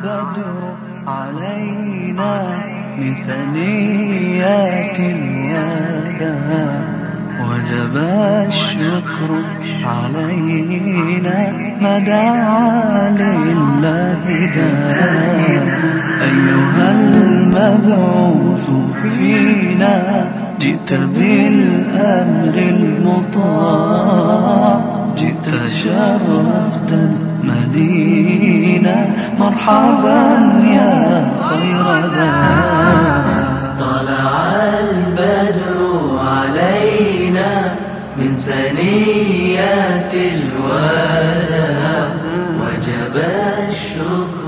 البدر علينا من ثنيات الوداع وجب الشكر علينا ما دعا لله داع أيها المبعوث فينا جئت بالأمر المطاع جئت شرفت المدينة مرحبا يا خير داع طلع البدر علينا من ثنيات الوداع وجب الشكر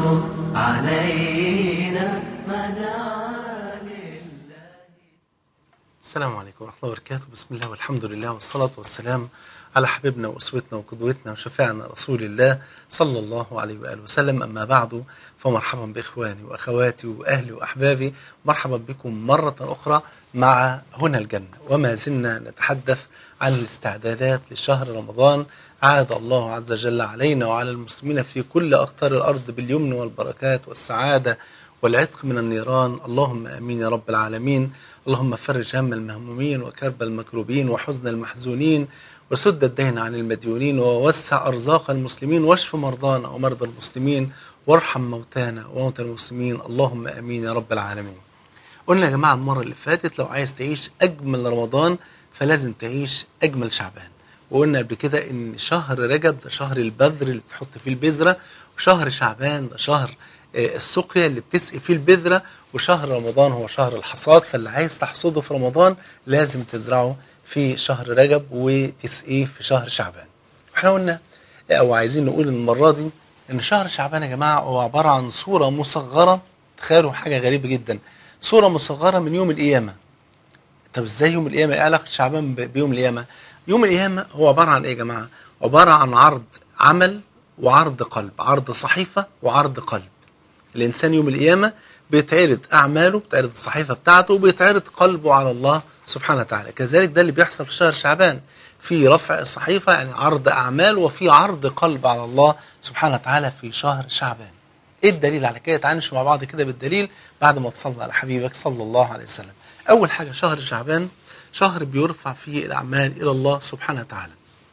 علينا ما دعا لله السلام عليكم ورحمة الله وبركاته بسم الله والحمد لله والصلاة والسلام على حبيبنا وأسوتنا وقدوتنا وشفيعنا رسول الله صلى الله عليه وآله وسلم أما بعد فمرحبا بإخواني وأخواتي وأهلي وأحبابي مرحبا بكم مرة أخرى مع هنا الجنة وما زلنا نتحدث عن الاستعدادات لشهر رمضان عاد الله عز وجل علينا وعلى المسلمين في كل أقطار الأرض باليمن والبركات والسعادة والعتق من النيران اللهم امين يا رب العالمين اللهم فرج هم المهمومين وكرب المكروبين وحزن المحزونين وسد الدين عن المديونين ووسع ارزاق المسلمين واشف مرضانا ومرضى المسلمين وارحم موتانا وموتى المسلمين اللهم امين يا رب العالمين قلنا يا جماعه المره اللي فاتت لو عايز تعيش اجمل رمضان فلازم تعيش اجمل شعبان وقلنا قبل كده ان شهر رجب ده شهر البذر اللي بتحط فيه البذره وشهر شعبان ده شهر آه، السقيا اللي بتسقي فيه البذره وشهر رمضان هو شهر الحصاد فاللي عايز تحصده في رمضان لازم تزرعه في شهر رجب وتسقيه في شهر شعبان. احنا قلنا او عايزين نقول المره دي ان شهر شعبان يا جماعه هو عباره عن صوره مصغره تخيلوا حاجه غريبه جدا صوره مصغره من يوم القيامه. طب ازاي يوم القيامه ايه علاقه شعبان ب- بيوم القيامه؟ يوم القيامه هو عباره عن ايه يا جماعه؟ عباره عن عرض عمل وعرض قلب، عرض صحيفه وعرض قلب. الانسان يوم القيامه بيتعرض اعماله بتعرض الصحيفه بتاعته وبيتعرض قلبه على الله سبحانه وتعالى كذلك ده اللي بيحصل في شهر شعبان في رفع الصحيفه يعني عرض اعمال وفي عرض قلب على الله سبحانه وتعالى في شهر شعبان ايه الدليل على كده تعالوا نشوف مع بعض كده بالدليل بعد ما تصلي على حبيبك صلى الله عليه وسلم اول حاجه شهر شعبان شهر بيرفع فيه الاعمال الى الله سبحانه وتعالى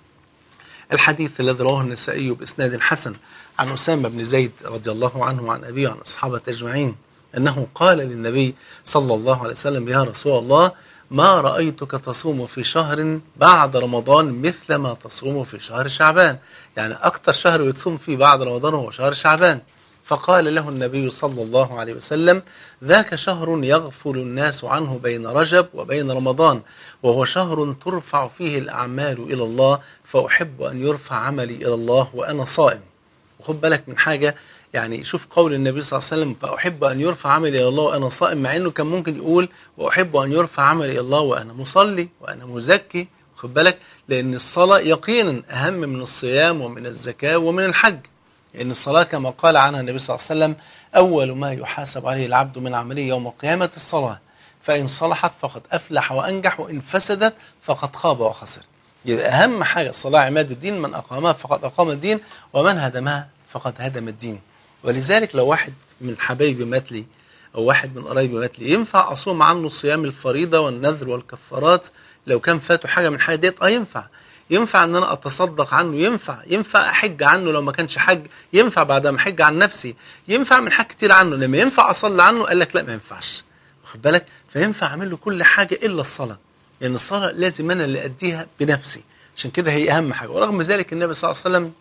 الحديث الذي رواه النسائي بإسناد حسن عن أسامة بن زيد رضي الله عنه وعن أبيه وعن أصحابه أجمعين أنه قال للنبي صلى الله عليه وسلم يا رسول الله ما رأيتك تصوم في شهر بعد رمضان مثل ما تصوم في شهر شعبان يعني أكثر شهر بتصوم فيه بعد رمضان هو شهر شعبان فقال له النبي صلى الله عليه وسلم ذاك شهر يغفل الناس عنه بين رجب وبين رمضان وهو شهر ترفع فيه الأعمال إلى الله فأحب أن يرفع عملي إلى الله وأنا صائم وخد بالك من حاجة يعني شوف قول النبي صلى الله عليه وسلم فأحب أن يرفع عملي إلى الله وأنا صائم مع أنه كان ممكن يقول وأحب أن يرفع عملي إلى الله وأنا مصلي وأنا مزكي خد بالك لأن الصلاة يقينا أهم من الصيام ومن الزكاة ومن الحج لأن الصلاة كما قال عنها النبي صلى الله عليه وسلم أول ما يحاسب عليه العبد من عمله يوم القيامة الصلاة فإن صلحت فقد أفلح وأنجح وإن فسدت فقد خاب وخسر يبقى أهم حاجة الصلاة عماد الدين من أقامها فقد أقام الدين ومن هدمها فقد هدم الدين ولذلك لو واحد من حبايبي مات لي أو واحد من قرايبي مات لي ينفع أصوم عنه صيام الفريضة والنذر والكفارات لو كان فاته حاجة من الحاجات ديت أه ينفع ينفع ان انا اتصدق عنه ينفع ينفع احج عنه لو ما كانش حج ينفع بعد ما احج عن نفسي ينفع من حاجات كتير عنه لما ينفع اصلي عنه قال لك لا ما ينفعش واخد بالك فينفع اعمل له كل حاجه الا الصلاه لان الصلاه لازم انا اللي اديها بنفسي عشان كده هي اهم حاجه ورغم ذلك النبي صلى الله عليه وسلم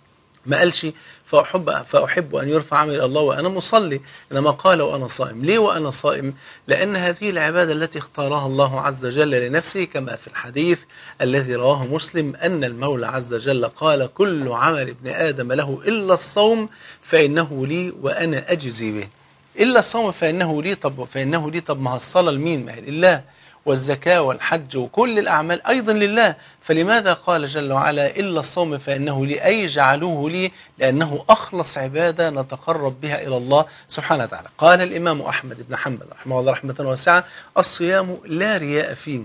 ما قالش فأحب, فأحب أن يرفع عملي إلى الله وأنا مصلي إنما قال وأنا صائم ليه وأنا صائم لأن هذه العبادة التي اختارها الله عز وجل لنفسه كما في الحديث الذي رواه مسلم أن المولى عز وجل قال كل عمل ابن آدم له إلا الصوم فإنه لي وأنا أجزي به إلا الصوم فإنه لي طب فإنه لي طب ما هي الصلاة لمين ما هي لله والزكاة والحج وكل الأعمال أيضا لله فلماذا قال جل وعلا إلا الصوم فإنه لي أي جعلوه لي لأنه أخلص عبادة نتقرب بها إلى الله سبحانه وتعالى قال الإمام أحمد بن حنبل رحمه الله رحمة واسعة الصيام لا رياء فيه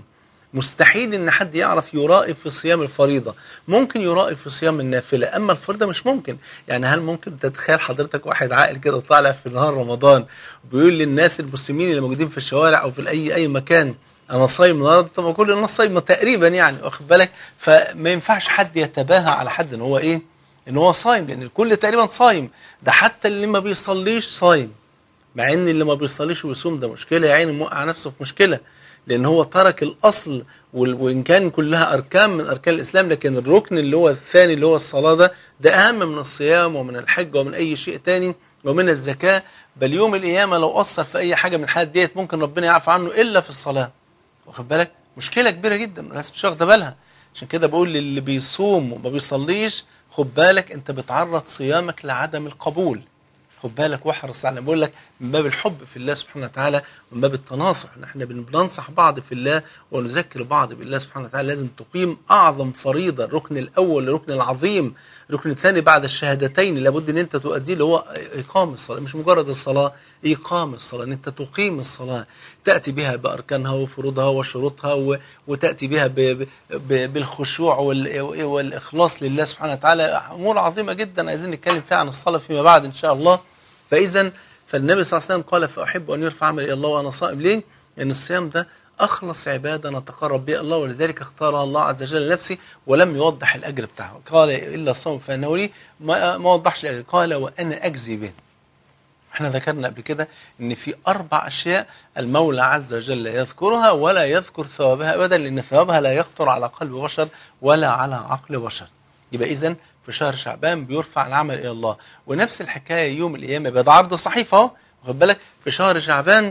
مستحيل ان حد يعرف يرائي في صيام الفريضه ممكن يرائي في صيام النافله اما الفريضه مش ممكن يعني هل ممكن تتخيل حضرتك واحد عاقل كده طالع في نهار رمضان وبيقول للناس المسلمين اللي موجودين في الشوارع او في اي اي مكان انا صايم النهارده طب ما كل الناس صايمه تقريبا يعني واخد بالك فما ينفعش حد يتباهى على حد ان هو ايه ان هو صايم لان الكل تقريبا صايم ده حتى اللي ما بيصليش صايم مع ان اللي ما بيصليش ويصوم ده مشكله يا عيني موقع نفسه في مشكله لان هو ترك الاصل وال- وان كان كلها اركان من اركان الاسلام لكن الركن اللي هو الثاني اللي هو الصلاه ده ده اهم من الصيام ومن الحج ومن اي شيء تاني ومن الزكاه بل يوم القيامه لو اثر في اي حاجه من الحاجات ديت ممكن ربنا يعفو عنه الا في الصلاه واخد بالك مشكله كبيره جدا الناس مش واخده بالها عشان كده بقول للي بيصوم وما بيصليش خد بالك انت بتعرض صيامك لعدم القبول خد بالك واحرص على بقول لك من باب الحب في الله سبحانه وتعالى ومن باب التناصح ان احنا بن- بننصح بعض في الله ونذكر بعض بالله سبحانه وتعالى لازم تقيم اعظم فريضه الركن الاول الركن العظيم الركن الثاني بعد الشهادتين لابد ان انت تؤديه اللي هو اقام الصلاه مش مجرد الصلاه اقام الصلاه ان انت تقيم الصلاه تاتي بها باركانها وفروضها وشروطها و- وتاتي بها ب- ب- ب- بالخشوع وال- والاخلاص لله سبحانه وتعالى امور عظيمه جدا عايزين نتكلم فيها عن الصلاه فيما بعد ان شاء الله فاذا فالنبي صلى الله عليه وسلم قال فاحب ان يرفع عملي الى الله وانا صائم ليه؟ لان الصيام ده اخلص عباده نتقرب بها الله ولذلك اختارها الله عز وجل لنفسه ولم يوضح الاجر بتاعه قال الا الصوم فانه لي ما, ما وضحش الاجر قال وانا اجزي به احنا ذكرنا قبل كده ان في اربع اشياء المولى عز وجل يذكرها ولا يذكر ثوابها ابدا لان ثوابها لا يخطر على قلب بشر ولا على عقل بشر يبقى اذا في شهر شعبان بيرفع العمل الى الله ونفس الحكايه يوم القيامه بعد عرض الصحيفه اهو واخد بالك في شهر شعبان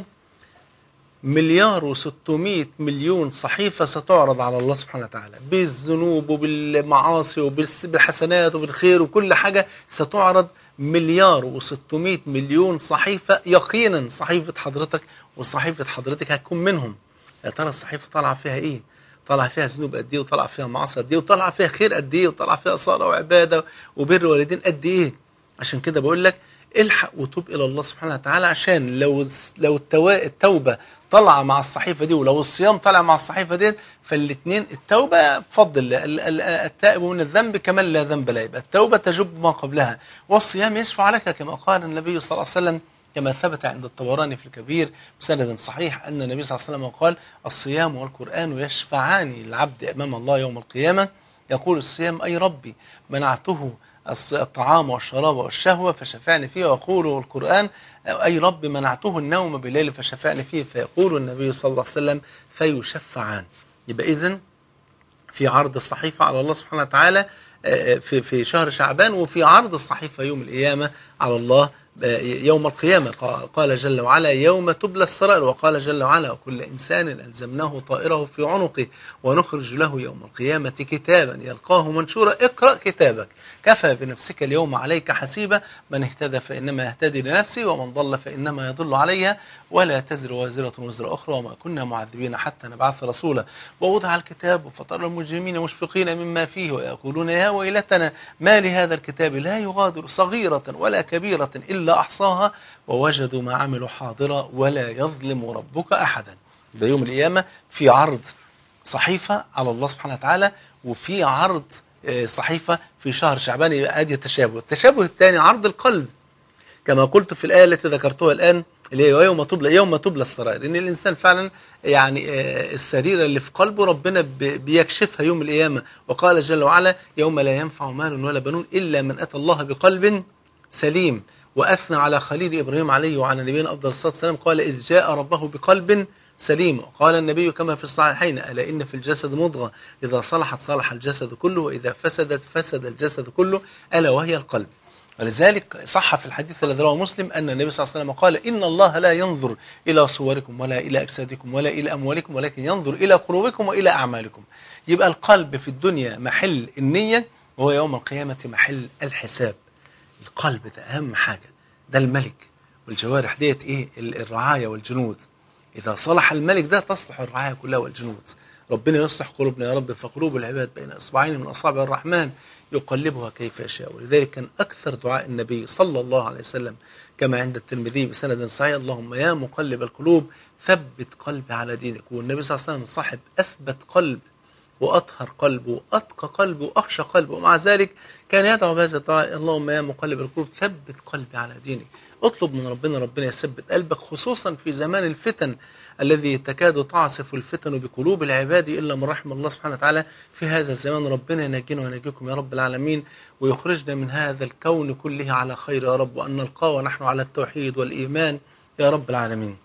مليار و600 مليون صحيفة ستعرض على الله سبحانه وتعالى بالذنوب وبالمعاصي وبالحسنات وبالخير وكل حاجة ستعرض مليار و600 مليون صحيفة يقينا صحيفة حضرتك وصحيفة حضرتك هتكون منهم يا ترى الصحيفة طالعة فيها ايه طالعة فيها ذنوب قد ايه وطالعة فيها معاصي قد ايه وطالعة فيها خير قد ايه وطالعة فيها صلاة وعبادة وبر والدين قد ايه عشان كده بقول لك الحق وتوب الى الله سبحانه وتعالى عشان لو لو التوا- التوبه طالعه مع الصحيفه دي ولو الصيام طالع مع الصحيفه دي فالاثنين التوبه بفضل الله ال- ال- التائب من الذنب كمن لا ذنب له يبقى التوبه تجب ما قبلها والصيام يشفع لك كما قال النبي صلى الله عليه وسلم كما ثبت عند الطبراني في الكبير بسند صحيح ان النبي صلى الله عليه وسلم قال الصيام والقران يشفعان للعبد امام الله يوم القيامه يقول الصيام اي ربي منعته الص- الطعام والشراب والشهوة فشفعني فيه ويقول القرآن أي رب منعته النوم بالليل فشفعني فيه فيقول النبي صلى الله عليه وسلم فيشفعان يبقى إذن في عرض الصحيفة على الله سبحانه وتعالى آه، في في شهر شعبان وفي عرض الصحيفة يوم القيامة على الله آه، يوم القيامة قا- قال جل وعلا يوم تبلى السرائر وقال جل وعلا وكل إنسان ألزمناه طائره في عنقه ونخرج له يوم القيامة كتابا يلقاه منشورا اقرأ كتابك كفى بنفسك اليوم عليك حسيبا من اهتدى فإنما يهتدي لنفسه ومن ضل فإنما يضل عليها ولا تزر وازرة وزر أخرى وما كنا معذبين حتى نبعث رسولا ووضع الكتاب فترى المجرمين مشفقين مما فيه ويقولون يا ويلتنا ما لهذا الكتاب لا يغادر صغيرة ولا كبيرة إلا أحصاها ووجدوا ما عملوا حاضرا ولا يظلم ربك أحدا ده يوم القيامة في عرض صحيفة على الله سبحانه وتعالى وفي عرض آه، صحيفة في شهر شعبان يبقى ادي التشابه التشابه الثاني عرض القلب كما قلت في الآية التي ذكرتها الآن اللي هي يوم تبلى يوم تبلى السرائر إن الإنسان فعلا يعني آه، السريرة اللي في قلبه ربنا ب- بيكشفها يوم القيامة وقال جل وعلا يوم لا ينفع مال ولا بنون إلا من أتى الله بقلب سليم وأثنى على خليل إبراهيم عليه وعلى نبينا أفضل الصلاة والسلام قال إذ جاء ربه بقلب سليم قال النبي كما في الصحيحين ألا إن في الجسد مضغة إذا صلحت صلح الجسد كله وإذا فسدت فسد الجسد كله ألا وهي القلب ولذلك صح في الحديث الذي رواه مسلم أن النبي صلى الله عليه وسلم قال إن الله لا ينظر إلى صوركم ولا إلى أجسادكم ولا إلى أموالكم ولكن ينظر إلى قلوبكم وإلى أعمالكم يبقى القلب في الدنيا محل النية وهو يوم القيامة محل الحساب القلب ده أهم حاجة ده الملك والجوارح ديت إيه ال- الرعاية والجنود إذا صلح الملك ده تصلح الرعاية كلها والجنود ربنا يصلح قلوبنا يا رب فقلوب العباد بين إصبعين من أصابع الرحمن يقلبها كيف يشاء ولذلك كان أكثر دعاء النبي صلى الله عليه وسلم كما عند الترمذي بسند صحيح اللهم يا مقلب القلوب ثبت قلبي على دينك والنبي صلى الله عليه وسلم صاحب أثبت قلب وأطهر قلب وأتقى قلب وأخشى قلب ومع ذلك كان يدعو بهذا الدعاء اللهم يا مقلب القلوب ثبت قلبي على دينك اطلب من ربنا ربنا يثبت قلبك خصوصا في زمان الفتن الذي تكاد تعصف الفتن بقلوب العباد إلا من رحم الله سبحانه وتعالى في هذا الزمان ربنا ينجينا وينجيكم يا رب العالمين ويخرجنا من هذا الكون كله على خير يا رب وأن نلقاه ونحن على التوحيد والإيمان يا رب العالمين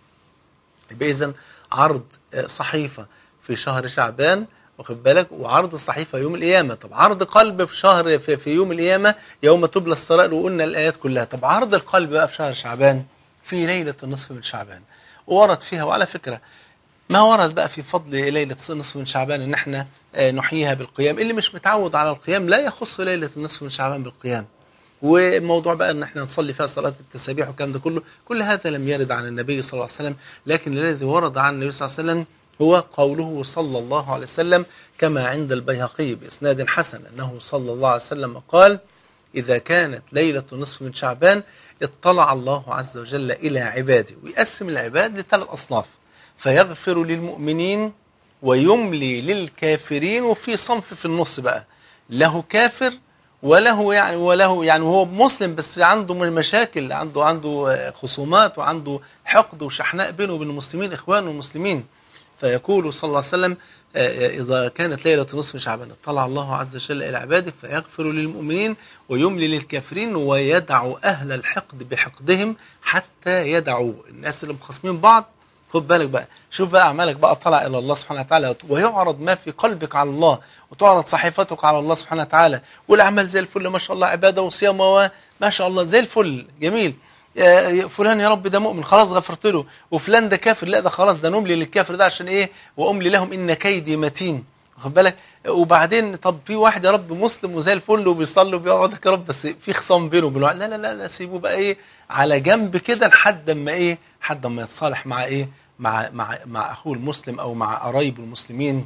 بإذن عرض آه، صحيفة في شهر شعبان واخد بالك وعرض الصحيفة يوم القيامة طب عرض قلب في شهر في, في يوم القيامة يوم تبلى السرائر وقلنا الآيات كلها طب عرض القلب بقى في شهر شعبان في ليلة النصف من شعبان وورد فيها وعلى فكرة ما ورد بقى في فضل ليلة النصف من شعبان ان احنا آه، نحييها بالقيام اللي مش متعود على القيام لا يخص ليلة النصف من شعبان بالقيام وموضوع بقى ان احنا نصلي فيها صلاه التسابيح والكلام ده كله كل هذا لم يرد عن النبي صلى الله عليه وسلم لكن الذي ورد عن النبي صلى الله عليه وسلم هو قوله صلى الله عليه وسلم كما عند البيهقي باسناد حسن انه صلى الله عليه وسلم قال اذا كانت ليله نصف من شعبان اطلع الله عز وجل الى عباده ويقسم العباد لثلاث اصناف فيغفر للمؤمنين ويملي للكافرين وفي صنف في النص بقى له كافر وله يعني وله يعني هو مسلم بس عنده مشاكل عنده عنده آه، خصومات وعنده حقد وشحناء بينه وبين المسلمين اخوانه المسلمين فيقول صلى الله عليه وسلم آه، آه، إذا كانت ليلة نصف شعبان اطلع الله عز وجل إلى عباده فيغفر للمؤمنين ويملي للكافرين ويدع أهل الحقد بحقدهم حتى يدعوا الناس اللي مخاصمين بعض خد بالك بقى شوف بقى أعمالك بقى طلع إلى الله سبحانه وتعالى ويعرض ما في قلبك على الله وتعرض صحيفتك على الله سبحانه وتعالى والأعمال زي الفل ما شاء الله عبادة وصيام وما شاء الله زي الفل جميل يا- يا فلان يا رب ده مؤمن خلاص غفرت له وفلان ده كافر لا ده خلاص ده نملي للكافر ده عشان ايه واملي لهم ان كيدي متين واخد بالك وبعدين طب في واحد يا رب مسلم وزي الفل وبيصلي وبيقعد يا رب بس في خصام بينه وبين واحد. لا لا لا لا سيبه بقى ايه على جنب كده لحد اما ايه لحد اما يتصالح مع ايه مع مع مع اخوه المسلم او مع قرايبه المسلمين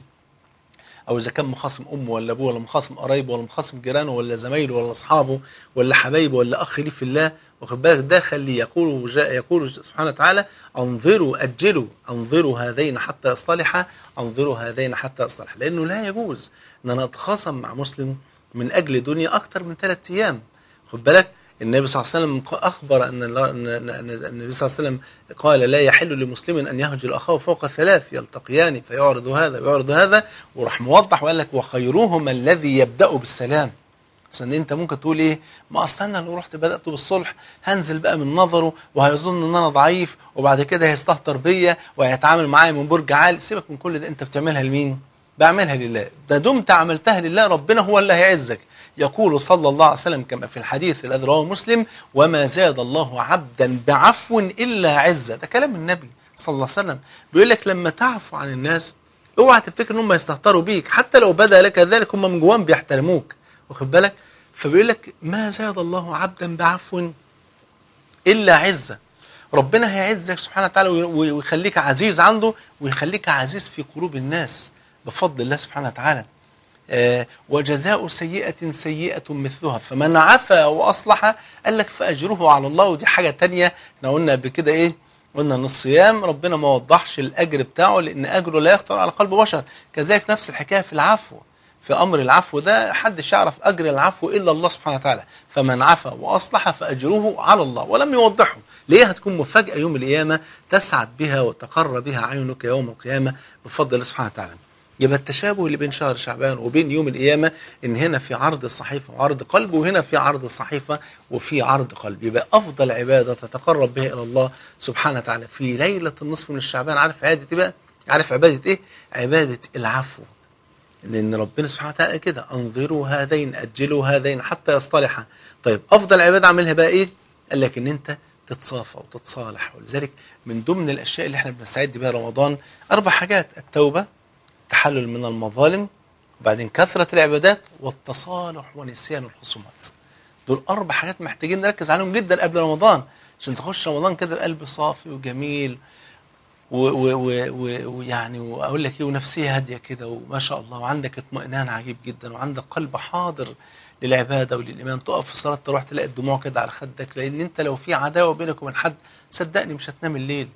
او اذا كان مخاصم امه ولا ابوه ولا مخاصم قرايبه ولا مخاصم جيرانه ولا زمايله ولا اصحابه ولا حبايبه ولا اخ ليه في الله واخد بالك ده خليه يقول جاء يقول سبحانه وتعالى انظروا اجلوا انظروا هذين حتى يصطلحا انظروا هذين حتى يصطلحا لانه لا يجوز ان انا اتخاصم مع مسلم من اجل دنيا اكثر من ثلاث ايام خد بالك النبي صلى الله عليه وسلم اخبر ان الله- ان أن- أن النبي صلى الله عليه وسلم قال لا يحل لمسلم ان يهجر اخاه فوق ثلاث يلتقيان فيعرض هذا ويعرض هذا وراح موضح وقال لك وخيرهما الذي يبدا بالسلام عشان انت ممكن تقول ايه ما اصل انا لو رحت بدات بالصلح هنزل بقى من نظره وهيظن ان انا ضعيف وبعد كده هيستهتر بيا وهيتعامل معايا من برج عالي سيبك من كل ده انت بتعملها لمين بعملها لله ده دمت عملتها لله ربنا هو اللي هيعزك يقول صلى الله عليه وسلم كما في الحديث الذي رواه مسلم وما زاد الله عبدا بعفو الا عزه ده كلام النبي صلى الله عليه وسلم بيقول لك لما تعفو عن الناس اوعى تفتكر ان هم يستهتروا بيك حتى لو بدا لك ذلك هم من جواهم بيحترموك واخد بالك فبيقول لك ما زاد الله عبدا بعفو الا عزه ربنا هيعزك سبحانه وتعالى وي- ويخليك عزيز عنده ويخليك عزيز في قلوب الناس بفضل الله سبحانه وتعالى آه، وجزاء سيئة سيئة مثلها فمن عفا وأصلح قال لك فأجره على الله ودي حاجة تانية احنا قلنا قبل كده إيه قلنا ان الصيام ربنا ما وضحش الاجر بتاعه لان اجره لا يخطر على قلب بشر كذلك نفس الحكايه في العفو في امر العفو ده حدش يعرف اجر العفو الا الله سبحانه وتعالى فمن عفا واصلح فاجره على الله ولم يوضحه ليه هتكون مفاجاه يوم القيامه تسعد بها وتقر بها عينك يوم القيامه بفضل الله سبحانه وتعالى يبقى التشابه اللي بين شهر شعبان وبين يوم القيامة إن هنا في عرض الصحيفة وعرض قلب وهنا في عرض الصحيفة وفي عرض قلب يبقى أفضل عبادة تتقرب بها إلى الله سبحانه وتعالى في ليلة النصف من الشعبان عارف عبادة إيه بقى؟ عارف عبادة إيه؟ عبادة العفو لأن ربنا سبحانه وتعالى قال كده أنظروا هذين أجلوا هذين حتى يصطلحا طيب أفضل عبادة أعملها بقى إيه؟ قال لك إن أنت تتصافى وتتصالح ولذلك من ضمن الأشياء اللي احنا بنستعد بها رمضان أربع حاجات التوبة التحلل من المظالم وبعدين كثرة العبادات والتصالح ونسيان الخصومات دول أربع حاجات محتاجين نركز عليهم جدا قبل رمضان عشان تخش رمضان كده بقلب صافي وجميل و- و- و- و- ويعني واقول لك ايه ونفسيه هاديه كده وما شاء الله وعندك اطمئنان عجيب جدا وعندك قلب حاضر للعباده وللايمان تقف في الصلاه تروح تلاقي الدموع كده على خدك لان انت لو في عداوه بينك وبين حد صدقني مش هتنام الليل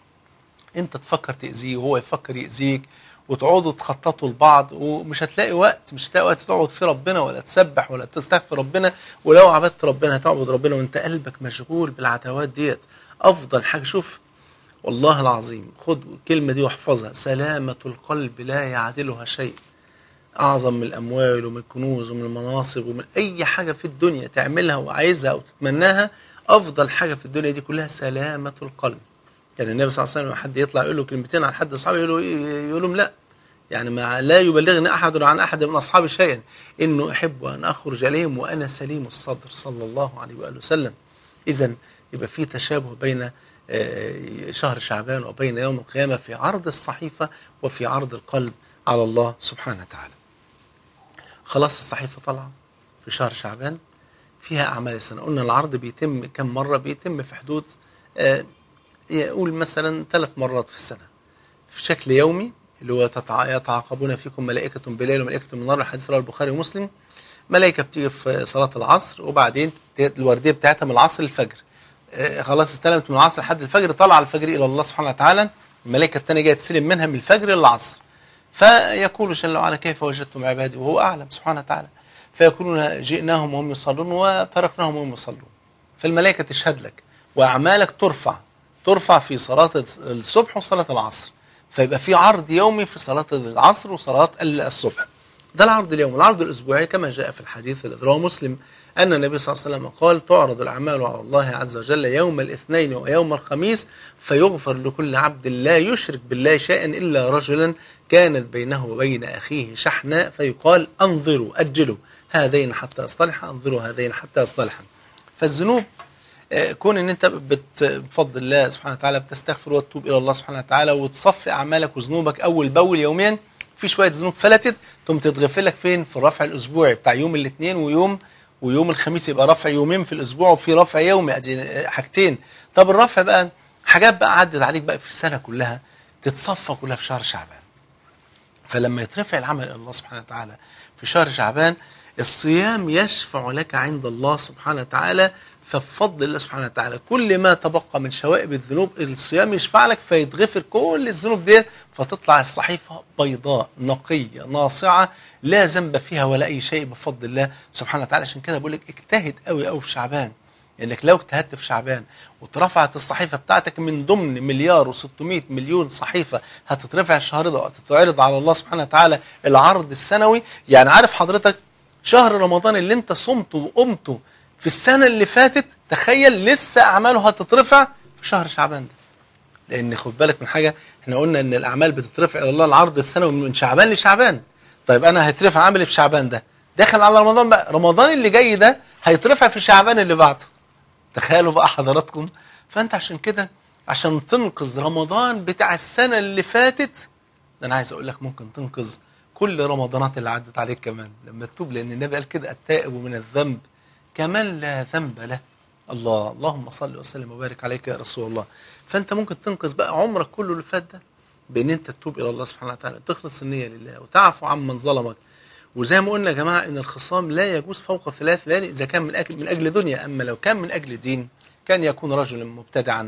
انت تفكر تاذيه وهو يفكر ياذيك وتقعدوا تخططوا لبعض ومش هتلاقي وقت مش هتلاقي وقت تقعد فيه ربنا ولا تسبح ولا تستغفر ربنا ولو عبدت ربنا هتعبد ربنا وانت قلبك مشغول بالعداوات ديت افضل حاجه شوف والله العظيم خد الكلمه دي واحفظها سلامه القلب لا يعدلها شيء اعظم من الاموال ومن الكنوز ومن المناصب ومن اي حاجه في الدنيا تعملها وعايزها او تتمناها افضل حاجه في الدنيا دي كلها سلامه القلب كان النبي صلى الله عليه وسلم حد يطلع يقول له كلمتين عن حد اصحابه يقول له يقول لهم لا يعني ما لا يبلغني احد عن احد من اصحابي شيئا انه احب ان اخرج اليهم وانا سليم الصدر صلى الله عليه واله وسلم اذا يبقى في تشابه بين آه، شهر شعبان وبين يوم القيامه في عرض الصحيفه وفي عرض القلب على الله سبحانه وتعالى خلاص الصحيفه طالعه في شهر شعبان فيها اعمال السنه قلنا العرض بيتم كم مره بيتم في حدود آه، يقول مثلا ثلاث مرات في السنه في شكل يومي اللي هو تتع- يتعاقبون فيكم ملائكة بالليل وملائكة بالنهار الحديث رواه البخاري ومسلم ملائكة بتيجي في صلاة العصر وبعدين ت- الوردية بتاعتها من العصر للفجر آه، خلاص استلمت من العصر لحد الفجر طلع الفجر إلى الله سبحانه وتعالى الملائكة الثانية جاية تستلم منها من الفجر للعصر فيقول جل وعلا كيف وجدتم عبادي وهو أعلم سبحانه وتعالى فيقولون جئناهم وهم يصلون وتركناهم وهم يصلون فالملائكة تشهد لك وأعمالك ترفع ترفع في صلاة الصبح وصلاة العصر فيبقى في عرض يومي في صلاة العصر وصلاة الصبح ده العرض اليومي العرض الأسبوعي كما جاء في الحديث الذي رواه مسلم أن النبي صلى الله عليه وسلم قال تعرض الأعمال على الله عز وجل يوم الاثنين ويوم الخميس فيغفر لكل عبد لا يشرك بالله شيئا إلا رجلا كانت بينه وبين أخيه شحناء فيقال أنظروا أجلوا هذين حتى يصطلحا أنظروا هذين حتى يصطلحا فالذنوب آه، كون ان انت بت- بفضل الله سبحانه وتعالى بتستغفر وتتوب الى الله سبحانه وتعالى وتصفي اعمالك وذنوبك اول باول يوميا في شويه ذنوب فلتت ثم تتغفر لك فين في الرفع الاسبوعي بتاع يوم الاثنين ويوم ويوم الخميس يبقى رفع يومين في الاسبوع وفي رفع يومي ادي آه، حاجتين طب الرفع بقى حاجات بقى عدت عليك بقى في السنه كلها تتصفى كلها في شهر شعبان فلما يترفع العمل الى الله سبحانه وتعالى في شهر شعبان الصيام يشفع لك عند الله سبحانه وتعالى فبفضل الله سبحانه وتعالى كل ما تبقى من شوائب الذنوب الصيام يشفع لك فيتغفر كل الذنوب ديت فتطلع الصحيفة بيضاء نقية ناصعة لا ذنب فيها ولا أي شيء بفضل الله سبحانه وتعالى عشان كده بقول لك اجتهد قوي قوي في شعبان انك لو اجتهدت في شعبان واترفعت الصحيفه بتاعتك من ضمن مليار و600 مليون صحيفه هتترفع الشهر ده وهتتعرض على الله سبحانه وتعالى العرض السنوي يعني عارف حضرتك شهر رمضان اللي انت صمته وقمته في السنه اللي فاتت تخيل لسه اعماله هتترفع في شهر شعبان ده لان خد بالك من حاجه احنا قلنا ان الاعمال بتترفع الى الله العرض السنوي من شعبان لشعبان طيب انا هيترفع عمل إيه في شعبان ده داخل على رمضان بقى رمضان اللي جاي ده هيترفع في شعبان اللي بعده تخيلوا بقى حضراتكم فانت عشان كده عشان تنقذ رمضان بتاع السنه اللي فاتت ده انا عايز اقول لك ممكن تنقذ كل رمضانات اللي عدت عليك كمان لما تتوب لان النبي قال كده التائب من الذنب كمن لا ذنب له الله اللهم صل وسلم وبارك عليك يا رسول الله فانت ممكن تنقذ بقى عمرك كله اللي فات ده بان انت تتوب الى الله سبحانه وتعالى تخلص النيه لله وتعفو عمن ظلمك وزي ما قلنا يا جماعه ان الخصام لا يجوز فوق ثلاث ليالي اذا كان من اجل من اجل دنيا اما لو كان من اجل دين كان يكون رجلا مبتدعا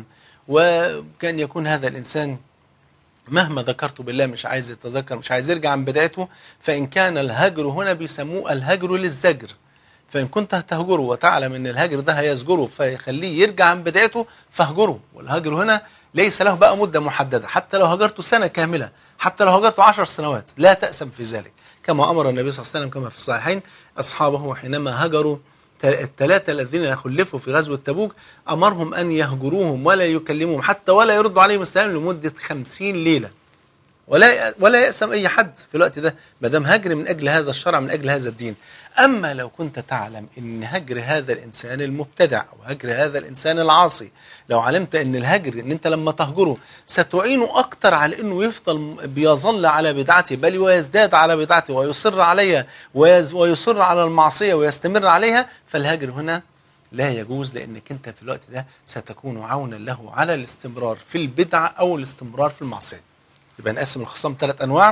وكان يكون هذا الانسان مهما ذكرت بالله مش عايز يتذكر مش عايز يرجع عن بدايته فإن كان الهجر هنا بيسموه الهجر للزجر فإن كنت هتهجره وتعلم أن الهجر ده هيزجره فيخليه يرجع عن بدايته فاهجره والهجر هنا ليس له بقى مدة محددة حتى لو هجرته سنة كاملة حتى لو هجرته عشر سنوات لا تأسم في ذلك كما أمر النبي صلى الله عليه وسلم كما في الصحيحين أصحابه حينما هجروا الثلاثة الذين خلفوا في غزوة تبوك أمرهم أن يهجروهم ولا يكلموهم حتى ولا يردوا عليهم السلام لمدة خمسين ليلة ولا ولا يأسم أي حد في الوقت ده ما دام هجر من أجل هذا الشرع من أجل هذا الدين أما لو كنت تعلم أن هجر هذا الإنسان المبتدع أو هجر هذا الإنسان العاصي لو علمت أن الهجر أن أنت لما تهجره ستعينه أكتر على أنه يفضل بيظل على بدعته بل ويزداد على بدعته ويصر عليها ويز- ويصر على المعصية ويستمر عليها فالهجر هنا لا يجوز لأنك أنت في الوقت ده ستكون عونا له على الاستمرار في البدعة أو الاستمرار في المعصية يبقى نقسم الخصام ثلاث انواع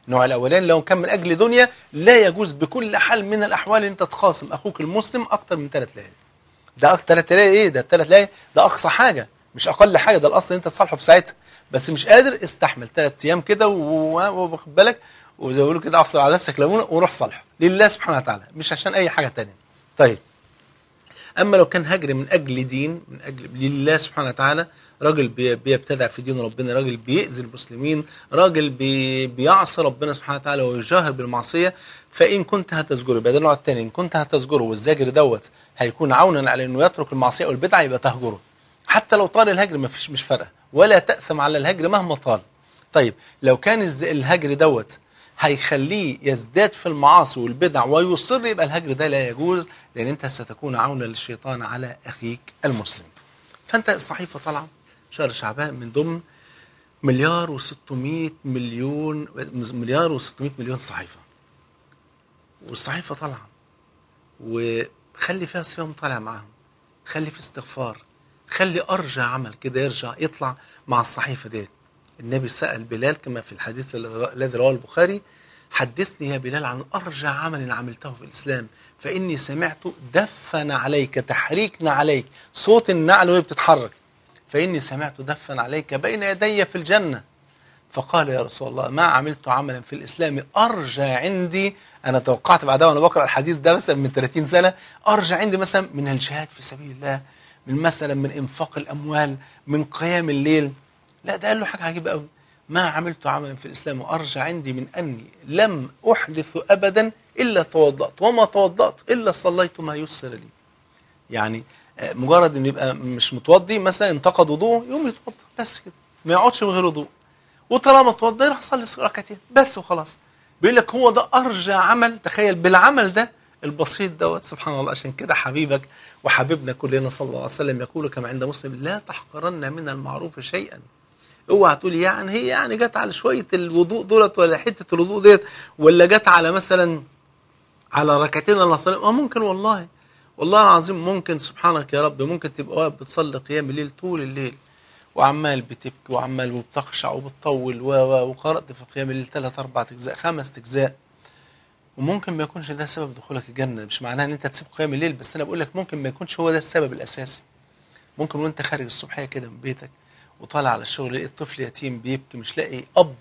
النوع الاولاني لو كان من اجل دنيا لا يجوز بكل حال من الاحوال ان انت تخاصم اخوك المسلم اكتر من ثلاث ليالي ده اكتر ثلاث ليالي ايه ده الثلاث ليالي ده اقصى حاجه مش اقل حاجه ده الاصل ان انت تصالحه في ساعتها بس مش قادر استحمل ثلاث ايام كده و- واخد بالك وزي ما بيقولوا كده عصر على نفسك ليمونه وروح صالحه لله سبحانه وتعالى مش عشان اي حاجه تانية طيب اما لو كان هجر من اجل دين من اجل لله سبحانه وتعالى راجل بي- بيبتدع في دين ربنا راجل بيأذي المسلمين راجل بي بيعصي ربنا سبحانه وتعالى ويجاهر بالمعصيه فان كنت هتزجره يبقى ده النوع الثاني ان كنت هتزجره والزجر دوت هيكون عونا على انه يترك المعصيه والبدعه يبقى تهجره حتى لو طال الهجر ما فيش مش فارقه ولا تأثم على الهجر مهما طال طيب لو كان الز- الهجر دوت هيخليه يزداد في المعاصي والبدع ويصر يبقى الهجر ده لا يجوز لان انت ستكون عونا للشيطان على اخيك المسلم فانت الصحيفه طالعه شهر شعبان من ضمن مليار و600 مليون مليار و600 مليون صحيفه والصحيفه طالعه وخلي فيها صيام طالع معاهم خلي في استغفار خلي ارجى عمل كده يرجع يطلع مع الصحيفه ديت النبي سأل بلال كما في الحديث الذي رواه البخاري حدثني يا بلال عن أرجى عمل عملته في الإسلام فإني سمعت دفن عليك تحريك عليك صوت النعل وهي بتتحرك فإني سمعت دفن عليك بين يدي في الجنة فقال يا رسول الله ما عملت عملا في الإسلام أرجى عندي أنا توقعت بعدها وأنا بقرأ الحديث ده مثلا من 30 سنة أرجى عندي مثلا من الجهاد في سبيل الله من مثلا من إنفاق الأموال من قيام الليل لا ده قال له حاجة عجيبة قوي ما عملت عملا في الإسلام أرجى عندي من أني لم أحدث أبدا إلا توضأت وما توضأت إلا صليت ما يسر لي يعني آه، مجرد انه يبقى مش متوضي مثلا انتقد وضوءه يقوم يتوضا بس كده ما يقعدش من غير وضوء وطالما اتوضى يروح يصلي ركعتين بس وخلاص بيقول لك هو ده ارجى عمل تخيل بالعمل ده البسيط دوت سبحان الله عشان كده حبيبك وحبيبنا كلنا صلى الله عليه وسلم يقول كما عند مسلم لا تحقرن من المعروف شيئا اوعى تقول يعني هي يعني جت على شويه الوضوء دولت ولا حته الوضوء ديت ولا جت على مثلا على ركعتين الله صلى اه ممكن والله والله العظيم ممكن سبحانك يا رب ممكن تبقى واقف بتصلي قيام الليل طول الليل وعمال بتبكي وعمال وبتخشع وبتطول و و وقرأت في قيام الليل ثلاث أربع أجزاء خمس أجزاء وممكن ما يكونش ده سبب دخولك الجنة مش معناها إن أنت تسيب قيام الليل بس أنا بقول لك ممكن ما يكونش هو ده السبب الأساسي ممكن وأنت خارج الصبحية كده من بيتك وطالع على الشغل لقيت طفل يتيم بيبكي مش لاقي أب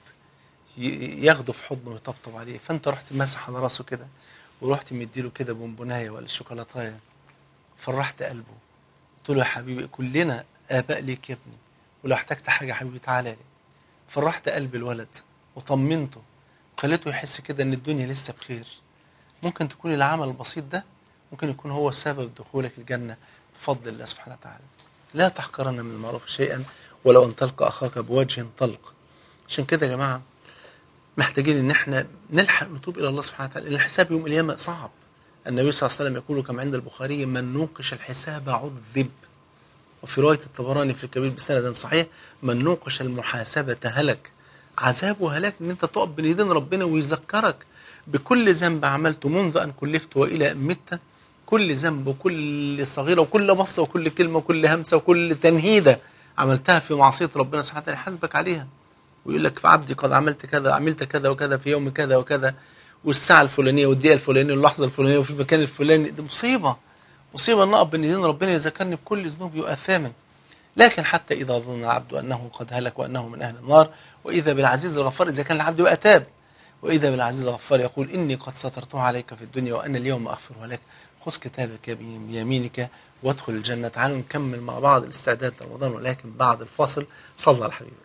ي- ياخده في حضنه ويطبطب عليه فأنت رحت ماسح على راسه كده ورحت مديله كده بونبونايه ولا شوكولاتايه فرحت قلبه قلت له يا حبيبي كلنا اباء ليك يا ابني ولو احتجت حاجه يا حبيبي تعالى لي فرحت قلب الولد وطمنته وخليته يحس كده ان الدنيا لسه بخير ممكن تكون العمل البسيط ده ممكن يكون هو سبب دخولك الجنه بفضل الله سبحانه وتعالى لا تحقرن من المعروف شيئا ولو ان تلقى اخاك بوجه طلق عشان كده يا جماعه محتاجين ان احنا نلحق نتوب الى الله سبحانه وتعالى لان الحساب يوم القيامه صعب النبي صلى الله عليه وسلم يقول كما عند البخاري من نوقش الحساب عذب وفي روايه الطبراني في الكبير بسند صحيح من نوقش المحاسبه هلك عذاب وهلاك ان انت تقف بين ايدين ربنا ويذكرك بكل ذنب عملته منذ ان كلفت والى ان مت كل ذنب وكل صغيره وكل بصه وكل كلمه وكل همسه وكل تنهيده عملتها في معصيه ربنا سبحانه وتعالى يحاسبك عليها ويقول لك في عبدي قد عملت كذا عملت كذا وكذا في يوم كذا وكذا والساعة الفلانية والدقيقة الفلانية واللحظة الفلانية وفي المكان الفلاني ده مصيبة مصيبة ان اقف بين ايدين ربنا يذكرني بكل ذنوبي واثامي لكن حتى اذا ظن العبد انه قد هلك وانه من اهل النار واذا بالعزيز الغفار اذا كان العبد بقى تاب واذا بالعزيز الغفار يقول اني قد سترته عليك في الدنيا وانا اليوم اغفره لك خذ كتابك بيمينك وادخل الجنة تعالوا نكمل مع بعض الاستعداد لرمضان ولكن بعد الفاصل صلى على حبيبك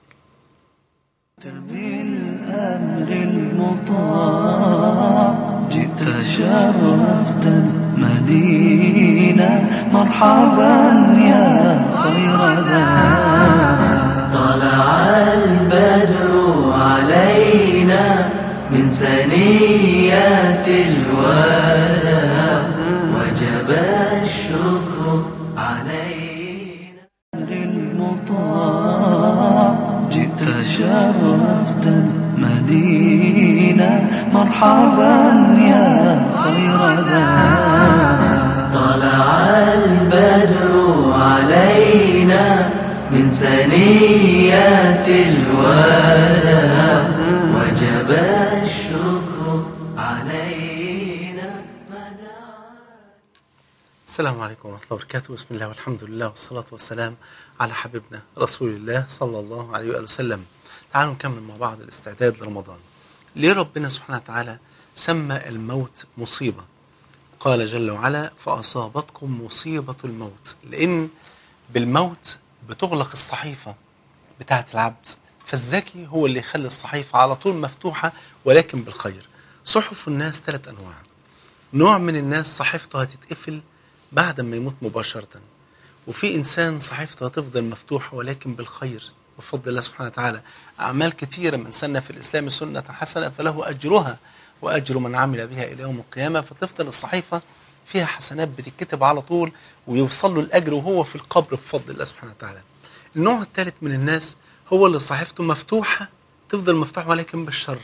بالأمر المطاع جئت شرفت المدينة مرحبا يا خير دار طلع البدر علينا من ثنيات الوداع وجب الشكر علينا المطاع جئت شرفت المدينة مرحبا يا خير دار طلع البدر علينا من ثنيات الوداع وجب الشكر السلام عليكم ورحمة الله وبركاته بسم الله والحمد لله والصلاة والسلام على حبيبنا رسول الله صلى الله عليه وآله وسلم تعالوا نكمل مع بعض الاستعداد لرمضان ليه ربنا سبحانه وتعالى سمى الموت مصيبة قال جل وعلا فأصابتكم مصيبة الموت لأن بالموت بتغلق الصحيفة بتاعة العبد فالذكي هو اللي يخلي الصحيفة على طول مفتوحة ولكن بالخير صحف الناس ثلاث أنواع نوع من الناس صحيفته هتتقفل بعد ما يموت مباشرة وفي إنسان صحيفته هتفضل مفتوحة ولكن بالخير بفضل الله سبحانه وتعالى أعمال كثيرة من سن في الإسلام سنة حسنة فله أجرها وأجر من عمل بها إلى يوم القيامة فتفضل الصحيفة فيها حسنات بتتكتب على طول ويوصل له الأجر وهو في القبر بفضل الله سبحانه وتعالى النوع الثالث من الناس هو اللي صحيفته مفتوحة تفضل مفتوحة ولكن بالشر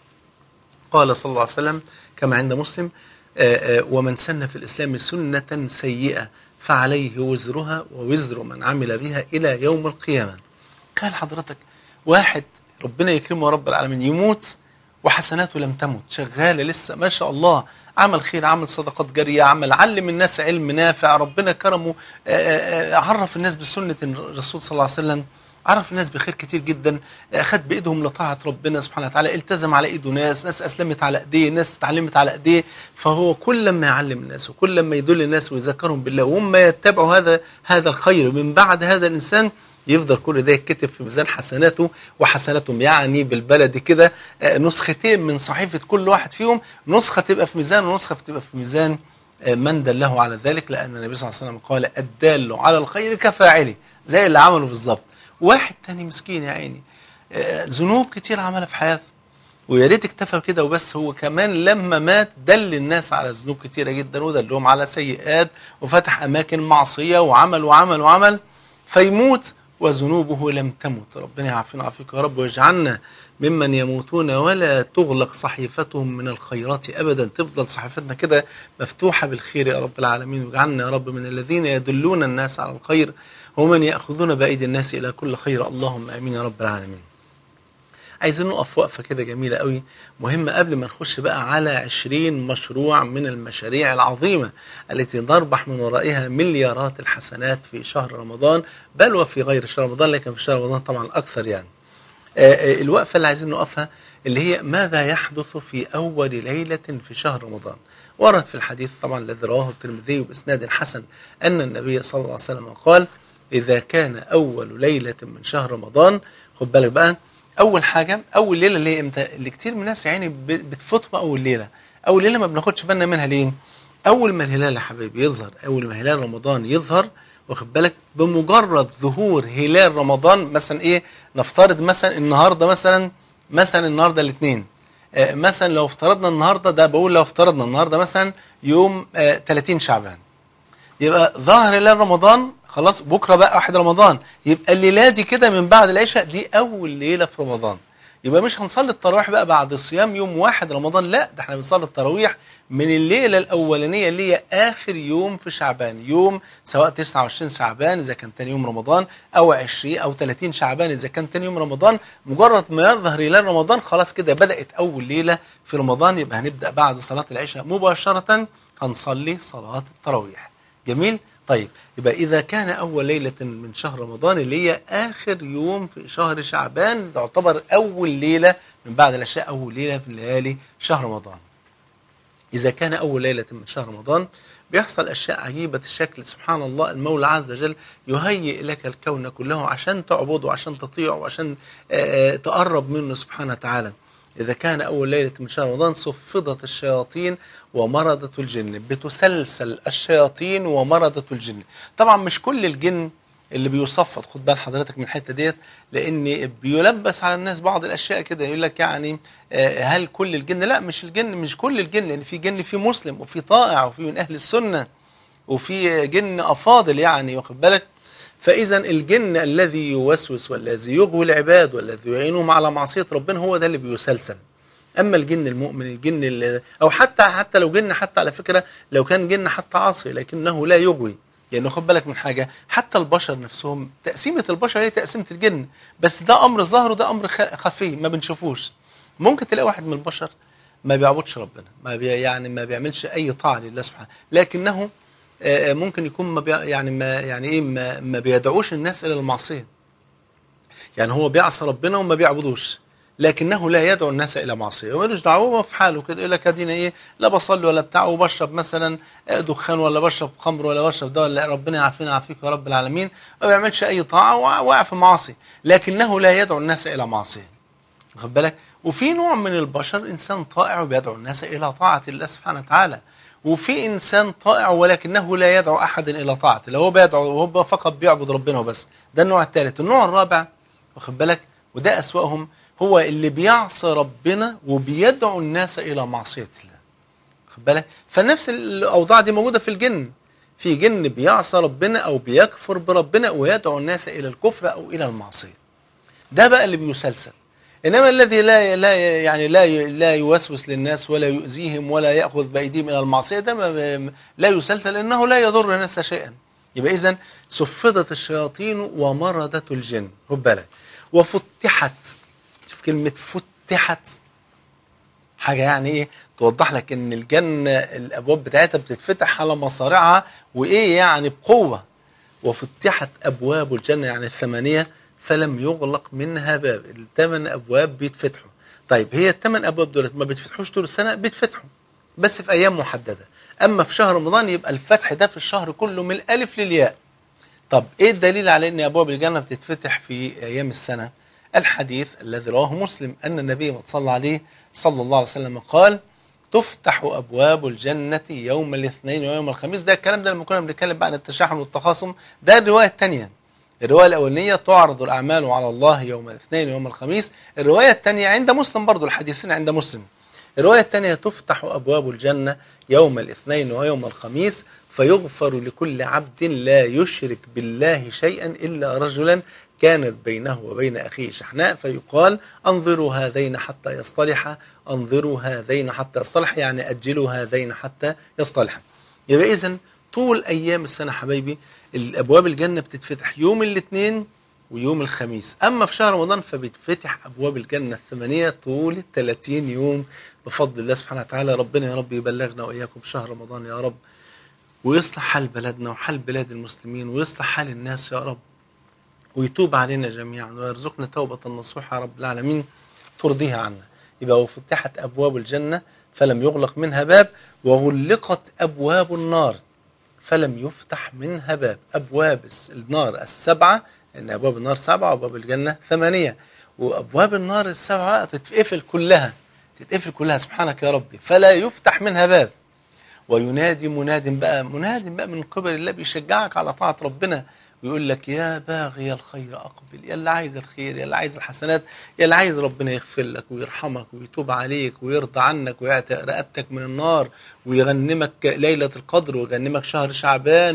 قال صلى الله عليه وسلم كما عند مسلم آه، آه، ومن سن في الإسلام سنة سيئة فعليه وزرها ووزر من عمل بها إلى يوم القيامة قال حضرتك واحد ربنا يكرمه رب العالمين يموت وحسناته لم تمت شغالة لسه ما شاء الله عمل خير عمل صدقات جارية عمل علم الناس علم نافع ربنا كرمه آه، آه، آه، عرف الناس بسنة الرسول صلى الله عليه وسلم عرف الناس بخير كتير جدا أخذ بإيدهم لطاعة ربنا سبحانه وتعالى التزم على إيده ناس ناس أسلمت على إيديه ناس اتعلمت على إيديه فهو كل ما يعلم الناس وكل ما يدل الناس ويذكرهم بالله وهم يتبعوا هذا هذا الخير من بعد هذا الإنسان يفضل كل ده يتكتب في ميزان حسناته وحسناتهم يعني بالبلدي كده آه، نسختين من صحيفة كل واحد فيهم نسخة تبقى في ميزان ونسخة تبقى في ميزان آه، من دله على ذلك لأن النبي صلى الله عليه وسلم قال الدال على الخير كفاعله زي اللي عمله بالظبط واحد تاني مسكين يا عيني آه، ذنوب كتير عملها في حياته ويا ريت اكتفى كده وبس هو كمان لما مات دل الناس على ذنوب كتيرة جدا ودلهم على سيئات وفتح أماكن معصية وعمل وعمل وعمل فيموت وذنوبه لم تمت ربنا يعافينا ويعافيك يا رب ويجعلنا ممن يموتون ولا تغلق صحيفتهم من الخيرات أبدا تفضل صحيفتنا كده مفتوحة بالخير يا رب العالمين واجعلنا يا رب من الذين يدلون الناس على الخير ومن يأخذون بأيدي الناس إلى كل خير اللهم آمين يا رب العالمين عايزين نقف وقفة كده جميلة قوي مهمة قبل ما نخش بقى على عشرين مشروع من المشاريع العظيمة التي نربح من ورائها مليارات الحسنات في شهر رمضان بل وفي غير شهر رمضان لكن في شهر رمضان طبعا أكثر يعني آه، آه، الوقفة اللي عايزين نقفها اللي هي ماذا يحدث في أول ليلة في شهر رمضان ورد في الحديث طبعا الذي رواه الترمذي بإسناد حسن أن النبي صلى الله عليه وسلم قال إذا كان أول ليلة من شهر رمضان خد بالك بقى أول حاجة أول ليلة اللي هي إمتى اللي كتير من الناس يعني ب- بتفوتهم أول ليلة أول ليلة ما بناخدش بالنا منها ليه أول ما الهلال يا حبيبي يظهر أول ما هلال رمضان يظهر واخد بالك بمجرد ظهور هلال رمضان مثلا ايه نفترض مثلا النهارده مثلا مثلا النهارده الاثنين آه مثلا لو افترضنا النهارده ده بقول لو افترضنا النهارده مثلا يوم آه 30 شعبان يبقى ظهر هلال رمضان خلاص بكره بقى واحد رمضان يبقى الليله دي كده من بعد العشاء دي اول ليله في رمضان يبقى مش هنصلي التراويح بقى بعد صيام يوم واحد رمضان لا ده احنا بنصلي التراويح من الليله الاولانيه اللي هي اخر يوم في شعبان يوم سواء 29 شعبان اذا كان تاني يوم رمضان او 20 او 30 شعبان اذا كان تاني يوم رمضان مجرد ما يظهر هلال رمضان خلاص كده بدات اول ليله في رمضان يبقى هنبدا بعد صلاه العشاء مباشره هنصلي صلاه التراويح جميل طيب يبقى إذا كان أول ليلة من شهر رمضان اللي هي آخر يوم في شهر شعبان تعتبر أول ليلة من بعد العشاء أول ليلة في ليالي شهر رمضان إذا كان أول ليلة من شهر رمضان بيحصل أشياء عجيبة الشكل سبحان الله المولى عز وجل يهيئ لك الكون كله عشان تعبده وعشان تطيعه وعشان آه، آه، تقرب منه سبحانه وتعالى إذا كان أول ليلة من شهر رمضان صفدت الشياطين ومرضة الجن بتسلسل الشياطين ومرضة الجن طبعا مش كل الجن اللي بيصفد خد بال حضرتك من الحته ديت لان بيلبس على الناس بعض الاشياء كده يقول لك يعني آه، هل كل الجن لا مش الجن مش كل الجن لان في جن في مسلم وفي طائع وفي من اهل السنه وفي جن افاضل يعني واخد بالك فاذا الجن الذي يوسوس والذي يغوي العباد والذي يعينهم على معصيه ربنا هو ده اللي بيسلسل اما الجن المؤمن الجن اللي او حتى حتى لو جن حتى على فكره لو كان جن حتى عاصي لكنه لا يغوي لانه خد بالك من حاجه حتى البشر نفسهم تقسيمه البشر هي تقسيمه الجن بس ده امر ظاهر وده امر خ- خفي ما بنشوفوش ممكن تلاقي واحد من البشر ما بيعبدش ربنا ما بي يعني ما بيعملش اي طاعه لله سبحانه لكنه آه، ممكن يكون ما بي يعني ما يعني ايه ما, ما بيدعوش الناس الى المعصيه يعني هو بيعصى ربنا وما بيعبدوش لكنه لا يدعو الناس الى معصيه ومالوش دعوه هو في حاله كده يقول لك ادينا ايه لا بصلي ولا بتاع وبشرب مثلا دخان ولا بشرب خمر ولا بشرب ده ولا ربنا يعافينا يعافيك يا رب العالمين ما بيعملش اي طاعه واقع في معاصي لكنه لا يدعو الناس الى معصيه واخد بالك وفي نوع من البشر انسان طائع وبيدعو الناس الى طاعه الله سبحانه وتعالى وفي انسان طائع ولكنه لا يدعو احدا الى طاعته هو بيدعو وهو فقط بيعبد ربنا وبس ده النوع الثالث النوع الرابع واخد بالك وده اسواهم هو اللي بيعصي ربنا وبيدعو الناس الى معصيه الله واخد بالك فنفس الاوضاع دي موجوده في الجن في جن بيعصى ربنا او بيكفر بربنا ويدعو الناس الى الكفر او الى المعصيه ده بقى اللي بيسلسل انما الذي لا لا يعني لا لا يوسوس للناس ولا يؤذيهم ولا ياخذ بايديهم الى المعصيه ده ما لا يسلسل لانه لا يضر الناس شيئا يبقى اذا سفضت الشياطين ومرضت الجن خد بالك وفتحت شوف كلمه فتحت حاجه يعني ايه توضح لك ان الجنه الابواب بتاعتها بتتفتح على مصارعها وايه يعني بقوه وفتحت ابواب الجنه يعني الثمانيه فلم يغلق منها باب الثمان ابواب بيتفتحوا طيب هي الثمان ابواب دول ما بيتفتحوش طول السنه بيتفتحوا بس في ايام محدده اما في شهر رمضان يبقى الفتح ده في الشهر كله من الالف للياء طب ايه الدليل على ان ابواب الجنه بتتفتح في ايام السنه الحديث الذي رواه مسلم ان النبي صلى عليه صلى الله عليه وسلم قال تفتح ابواب الجنه يوم الاثنين ويوم الخميس ده الكلام ده لما كنا بنتكلم بقى عن التشحن والتخاصم ده الروايه الثانيه الرواية الأولانية تعرض الأعمال على الله يوم الاثنين ويوم الخميس الرواية الثانية عند مسلم برضو الحديثين عند مسلم الرواية الثانية تفتح أبواب الجنة يوم الاثنين ويوم الخميس فيغفر لكل عبد لا يشرك بالله شيئا إلا رجلا كانت بينه وبين أخيه شحناء فيقال أنظروا هذين حتى يصطلحا أنظروا هذين حتى يصطلحا يعني أجلوا هذين حتى يصطلحا يبقى إذن طول أيام السنة حبايبي الابواب الجنه بتتفتح يوم الاثنين ويوم الخميس اما في شهر رمضان فبتفتح ابواب الجنه الثمانيه طول ال 30 يوم بفضل الله سبحانه وتعالى ربنا يا رب يبلغنا واياكم شهر رمضان يا رب ويصلح حال بلدنا وحال بلاد المسلمين ويصلح حال الناس يا رب ويتوب علينا جميعا ويرزقنا توبة نصوحة يا رب العالمين ترضيها عنا يبقى وفتحت أبواب الجنة فلم يغلق منها باب وغلقت أبواب النار فلم يفتح منها باب أبواب النار السبعة لأن أبواب النار سبعة وأبواب الجنة ثمانية وأبواب النار السبعة تتقفل كلها تتقفل كلها سبحانك يا ربي فلا يفتح منها باب وينادي مناد بقى مناد بقى من قبل الله بيشجعك على طاعة ربنا ويقول لك يا باغي الخير أقبل يا اللي عايز الخير يا اللي عايز الحسنات يا اللي عايز ربنا يغفر لك ويرحمك ويتوب عليك ويرضى عنك ويعتق رقبتك من النار ويغنمك ليلة القدر ويغنمك شهر شعبان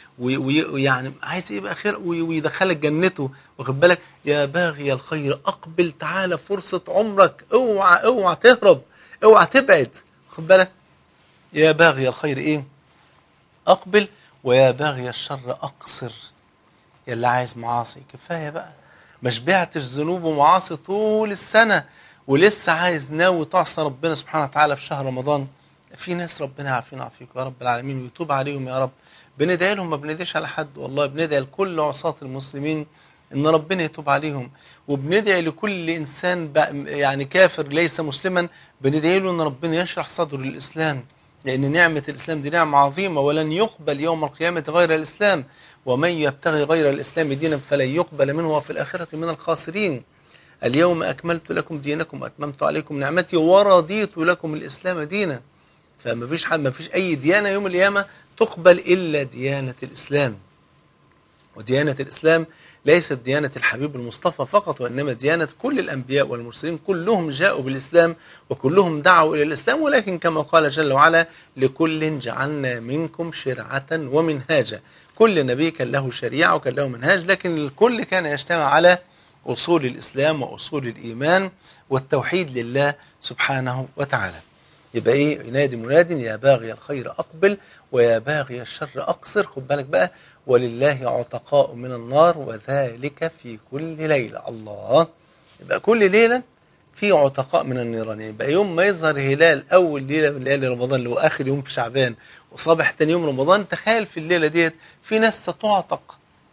ويعني عايز ايه بقى خير ويدخلك جنته واخد بالك يا باغي الخير أقبل تعالى فرصة عمرك اوعى اوعى تهرب اوعى تبعد واخد بالك يا باغي الخير ايه أقبل ويا باغي الشر أقصر يا اللي عايز معاصي كفاية بقى ما شبعتش ذنوب ومعاصي طول السنة ولسه عايز ناوي تعصى ربنا سبحانه وتعالى في شهر رمضان في ناس ربنا يعافينا ويعافيك يا رب العالمين ويتوب عليهم يا رب بندعي لهم ما بندعيش على حد والله بندعي لكل عصاة المسلمين ان ربنا يتوب عليهم وبندعي لكل انسان يعني كافر ليس مسلما بندعي له ان ربنا يشرح صدره للاسلام لان نعمه الاسلام دي نعمه عظيمه ولن يقبل يوم القيامه غير الاسلام ومن يبتغي غير الإسلام دينا فلن يقبل منه وفي الآخرة من الخاسرين اليوم أكملت لكم دينكم وأتممت عليكم نعمتي ورضيت لكم الإسلام دينا فما فيش حد ما فيش أي ديانة يوم القيامة تقبل إلا ديانة الإسلام وديانة الإسلام ليست ديانة الحبيب المصطفى فقط وإنما ديانة كل الأنبياء والمرسلين كلهم جاءوا بالإسلام وكلهم دعوا إلى الإسلام ولكن كما قال جل وعلا لكل جعلنا منكم شرعة ومنهاجا كل نبي كان له شريعة وكان له منهاج لكن الكل كان يجتمع على أصول الإسلام وأصول الإيمان والتوحيد لله سبحانه وتعالى يبقى إيه ينادي مناد يا باغي الخير أقبل ويا باغي الشر أقصر خد بالك بقى ولله عتقاء من النار وذلك في كل ليلة الله يبقى كل ليلة في عتقاء من النيران يبقى يوم ما يظهر هلال اول ليله من ليالي رمضان اللي هو اخر يوم في شعبان وصباح تاني يوم رمضان تخيل في الليله ديت في ناس ستعتق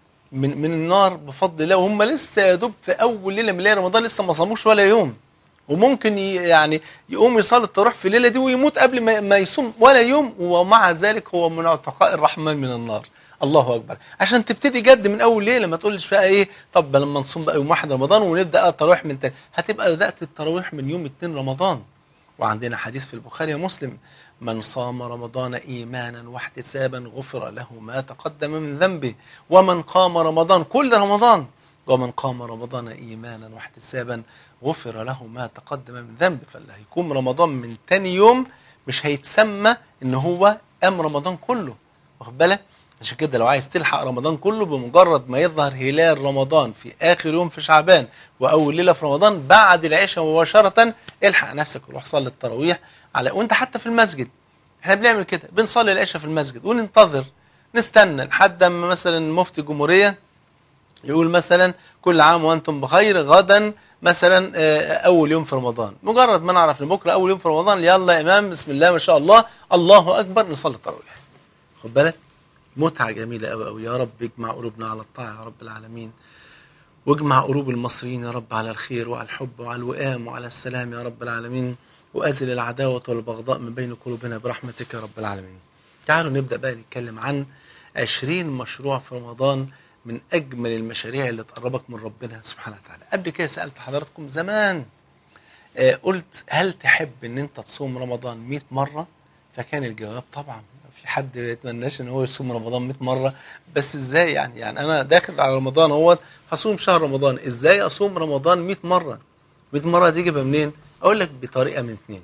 من من النار بفضل الله وهم لسه يا دوب في اول ليله من ليالي رمضان لسه ما صاموش ولا يوم وممكن ي- يعني يقوم يصلي التراويح في الليله دي ويموت قبل ما ما يصوم ولا يوم ومع ذلك هو من عتقاء الرحمن من النار الله اكبر عشان تبتدي جد من اول ليله ما تقولش بقى ايه طب لما نصوم بقى يوم واحد رمضان ونبدا بقى التراويح من تاني هتبقى بدات التراويح من يوم 2 رمضان وعندنا حديث في البخاري ومسلم من صام رمضان ايمانا واحتسابا غفر له ما تقدم من ذنبه ومن قام رمضان كل رمضان ومن قام رمضان ايمانا واحتسابا غفر له ما تقدم من ذنبه فاللي هيقوم رمضان من تاني يوم مش هيتسمى ان هو قام رمضان كله واخد بالك عشان كده لو عايز تلحق رمضان كله بمجرد ما يظهر هلال رمضان في اخر يوم في شعبان واول ليله في رمضان بعد العشاء مباشره الحق نفسك وروح صلي التراويح على وانت حتى في المسجد احنا بنعمل كده بنصلي العشاء في المسجد وننتظر نستنى لحد اما مثلا مفتي الجمهوريه يقول مثلا كل عام وانتم بخير غدا مثلا آه، اول يوم في رمضان مجرد ما نعرف ان بكره اول يوم في رمضان يلا يا امام بسم الله ما شاء الله الله اكبر نصلي التراويح خد بالك متعه جميله قوي قوي يا رب اجمع قلوبنا على الطاعه يا رب العالمين واجمع قلوب المصريين يا رب على الخير وعلى الحب وعلى الوئام وعلى السلام يا رب العالمين وأزل العداوة والبغضاء من بين قلوبنا برحمتك يا رب العالمين تعالوا نبدأ بقى نتكلم عن عشرين مشروع في رمضان من أجمل المشاريع اللي تقربك من ربنا سبحانه وتعالى قبل كده سألت حضراتكم زمان آه، قلت هل تحب ان انت تصوم رمضان 100 مرة فكان الجواب طبعا في حد ما يتمناش ان هو يصوم رمضان 100 مرة بس ازاي يعني يعني انا داخل على رمضان اهوت هصوم شهر رمضان ازاي اصوم رمضان 100 مرة 100 مرة دي جيبها منين اقول لك بطريقة من اتنين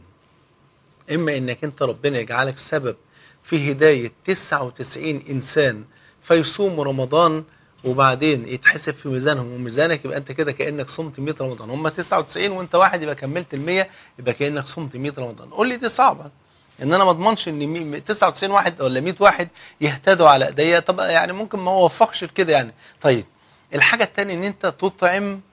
اما انك انت ربنا يجعلك سبب في هداية 99 انسان فيصوموا رمضان وبعدين يتحسب في ميزانهم وميزانك يبقى انت كده كانك صمت 100 رمضان هم 99 وانت واحد يبقى كملت ال 100 يبقى كانك صمت 100 رمضان قول لي دي صعبه ان انا ما اضمنش ان مي- 99 واحد ولا 100 واحد يهتدوا على ايديا طب يعني ممكن ما اوفقش لكده يعني طيب الحاجه الثانيه ان انت تطعم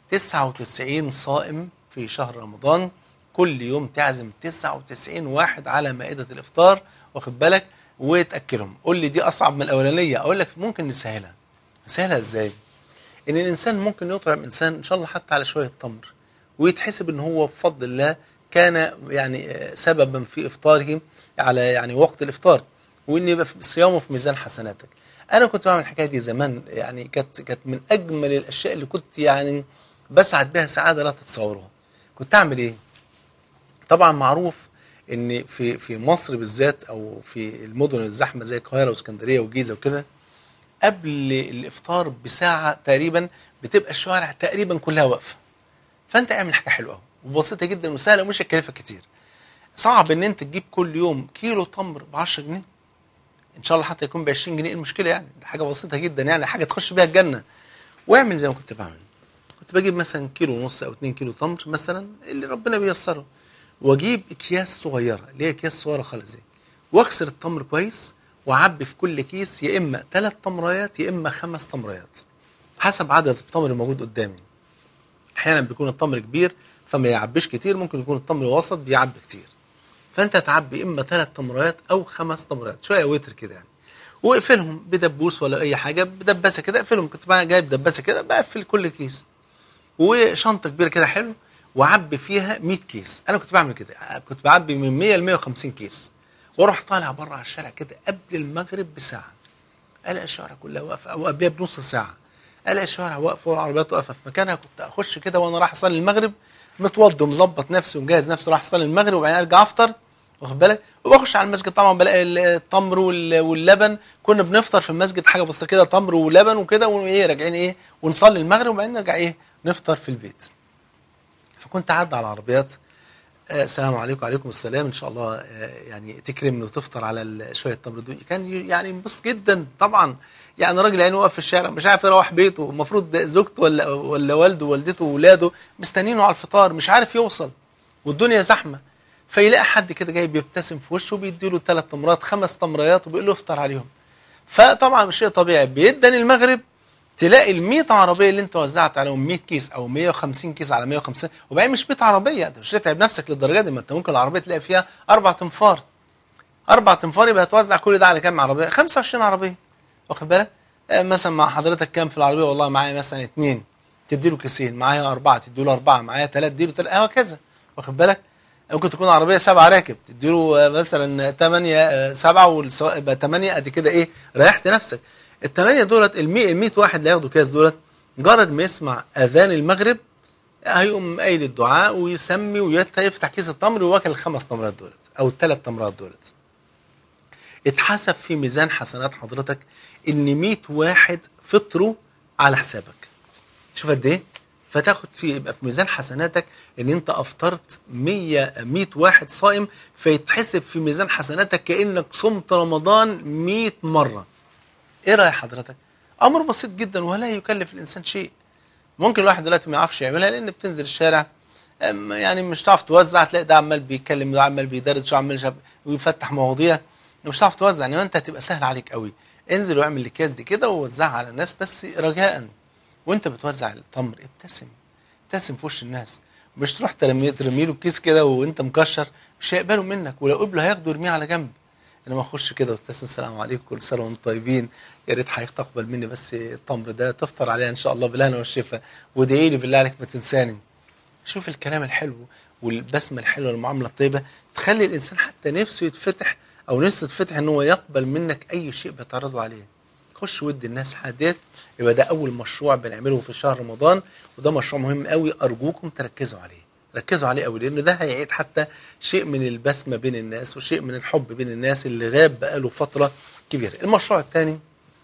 99 صائم في شهر رمضان كل يوم تعزم 99 واحد على مائدة الإفطار واخد بالك وتأكلهم قول لي دي أصعب من الأولانية أقول لك ممكن نسهلها نسهلها إزاي إن الإنسان ممكن يطعم إنسان إن شاء الله حتى على شوية تمر ويتحسب إن هو بفضل الله كان يعني آه، سببا في إفطاره على يعني وقت الإفطار وإن يبقى في صيامه في ميزان حسناتك أنا كنت بعمل الحكاية دي زمان يعني كانت كانت من أجمل الأشياء اللي كنت يعني بسعد بها سعادة لا تتصوروها كنت أعمل إيه؟ طبعا معروف ان في في مصر بالذات او في المدن الزحمه زي القاهره واسكندريه والجيزه وكده قبل الافطار بساعه تقريبا بتبقى الشوارع تقريبا كلها واقفه فانت اعمل حاجه حلوه قوي وبسيطه جدا وسهله ومش هتكلفك كتير صعب ان انت تجيب كل يوم كيلو تمر ب 10 جنيه ان شاء الله حتى يكون ب 20 جنيه إيه المشكله يعني ده حاجه بسيطه جدا يعني حاجه تخش بيها الجنه واعمل زي ما كنت بعمل كنت بجيب مثلا كيلو ونص او 2 كيلو تمر مثلا اللي ربنا بيسره واجيب اكياس صغيره اللي هي اكياس صغيره خالص دي واكسر التمر كويس واعبي في كل كيس يا اما ثلاث تمريات يا اما خمس تمريات حسب عدد التمر الموجود قدامي احيانا بيكون التمر كبير فما يعبيش كتير ممكن يكون التمر وسط بيعبي كتير فانت تعبي اما ثلاث تمريات او خمس تمريات شويه وتر كده يعني واقفلهم بدبوس ولا اي حاجه بدباسه كده اقفلهم كنت بقى جايب دباسه كده بقفل كل كيس وشنطه كبيره كده حلو وعبي فيها 100 كيس انا كنت بعمل كده كنت بعبي من 100 ل 150 كيس واروح طالع بره على الشارع كده قبل المغرب بساعه الاقي الشوارع كلها واقفه او قبلها بنص ساعه الاقي الشوارع واقفه والعربيات واقفه في مكانها كنت اخش كده وانا رايح اصلي المغرب متوضي ومظبط نفسي ومجهز نفسي رايح اصلي المغرب وبعدين ارجع افطر واخد بالك وبخش على المسجد طبعا بلاقي التمر وال- واللبن كنا بنفطر في المسجد حاجه بسيطه كده تمر ولبن وكده وايه راجعين ايه ونصلي المغرب وبعدين نرجع ايه نفطر في البيت فكنت اعدي على العربيات آه، السلام عليكم وعليكم السلام ان شاء الله آه، يعني تكرمني وتفطر على ال- شويه تمر دول كان ي- يعني ينبسط جدا طبعا يعني راجل يعني واقف في الشارع مش عارف يروح بيته المفروض زوجته ولا ولا والده ووالدته واولاده مستنينه على الفطار مش عارف يوصل والدنيا زحمه فيلاقي حد كده جاي بيبتسم في وشه وبيديله ثلاث تمرات خمس تمريات وبيقول له افطر عليهم فطبعا شيء طبيعي بيدن المغرب تلاقي ال 100 عربيه اللي انت وزعت عليهم 100 كيس او 150 كيس على 150 وبعدين مش 100 عربيه انت مش هتتعب نفسك للدرجه دي ما انت ممكن العربيه تلاقي فيها اربع تنفار اربع تنفار يبقى هتوزع كل ده على كام عربيه 25 عربيه واخد بالك آه، مثلا مع حضرتك كام في العربيه والله معايا مثلا اثنين تدي له كيسين معايا اربعه تدي له اربعه معايا ثلاثه تدي له ثلاثه وهكذا واخد بالك ممكن تكون عربيه سبعه راكب تدي له مثلا ثمانيه سبعه والسواق يبقى ثمانيه ادي كده ايه ريحت نفسك الثمانيه دولت ال 100 واحد اللي هياخدوا كاس دولت مجرد ما يسمع اذان المغرب هيقوم قايل الدعاء ويسمي ويفتح كيس التمر وياكل الخمس تمرات دولت او الثلاث تمرات دولت اتحسب في ميزان حسنات حضرتك ان 100 واحد فطروا على حسابك شوف قد ايه فتاخد في يبقى في ميزان حسناتك ان انت افطرت 100 100 واحد صائم فيتحسب في ميزان حسناتك كانك صمت رمضان 100 مره ايه راي حضرتك امر بسيط جدا ولا يكلف الانسان شيء ممكن الواحد دلوقتي ما يعرفش يعملها لان بتنزل الشارع أم يعني مش هتعرف توزع تلاقي ده عمال بيتكلم ده عمال بيدرس وعمال شاب ويفتح مواضيع مش هتعرف توزع انما انت هتبقى سهل عليك قوي انزل واعمل الاكياس دي كده ووزعها على الناس بس رجاء وانت بتوزع التمر ابتسم ابتسم في وش الناس مش تروح ترمي ترمي له الكيس كده وانت مكشر مش هيقبلوا منك ولو قبلوا هياخدوا يرميه على جنب انما اخش كده وابتسم السلام عليكم كل سنه وانتم طيبين يا ريت حضرتك تقبل مني بس التمر ده تفطر عليه ان شاء الله بالهنا والشفا وادعي لي بالله عليك ما تنساني شوف الكلام الحلو والبسمه الحلوه والمعامله الطيبه تخلي الانسان حتى نفسه يتفتح او نفسه يتفتح ان هو يقبل منك اي شيء بتعرضه عليه خش ود الناس حديت يبقى ده اول مشروع بنعمله في شهر رمضان وده مشروع مهم قوي ارجوكم تركزوا عليه ركزوا عليه قوي لان ده هيعيد حتى شيء من البسمه بين الناس وشيء من الحب بين الناس اللي غاب بقاله فتره كبيره المشروع الثاني